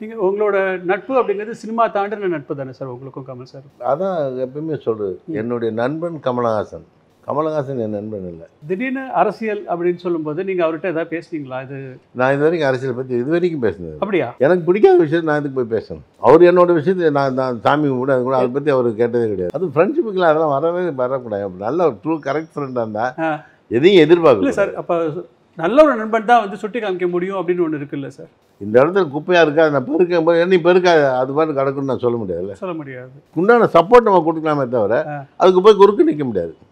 நீங்கள் உங்களோட நட்பு அப்படிங்கிறது சினிமா தாண்டின நட்பு தானே சார் உங்களுக்கும் கமல் சார் அதான் எப்பயுமே சொல்றது என்னுடைய நண்பன் கமலஹாசன் கமலஹாசன் என் நண்பன் இல்லை திடீர்னு அரசியல் அப்படின்னு சொல்லும்போது நீங்கள் அவர்கிட்ட ஏதாவது பேசுனீங்களா இது நான் இது வரைக்கும் அரசியல் பற்றி இது வரைக்கும் பேசினது அப்படியா எனக்கு பிடிக்காத விஷயத்தை நான் இதுக்கு போய் பேசணும் அவர் என்னோட விஷயத்தை நான் நான் சாமி கூட அது கூட அதை பற்றி அவர் கேட்டதே கிடையாது அது ஃப்ரெண்ட்ஷிப்புக்குலாம் அதெல்லாம் வரவே வரக்கூடாது நல்ல ஒரு ட்ரூ கரெக்ட் ஃப்ரெண்டாக இருந்தால் ஆ. எதையும் இல்லை எதிர்பார்க்கல சார் அப்போ நல்ல ஒரு நண்பன் தான் வந்து சுட்டி காமிக்க முடியும் அப்படின்னு ஒன்று இருக்குல்ல சார் இந்த இடத்துல குப்பையாக இருக்கா நான் பெருக்க போது நீ பெருக்காது அது மாதிரி கிடக்குன்னு நான் சொல்ல முடியாதுல்ல சொல்ல முடியாது உண்டான சப்போர்ட் நம்ம கொடுக்கலாமே தவிர ஆ. அதுக்கு போய் குறுக்கு நிற்க முடியாது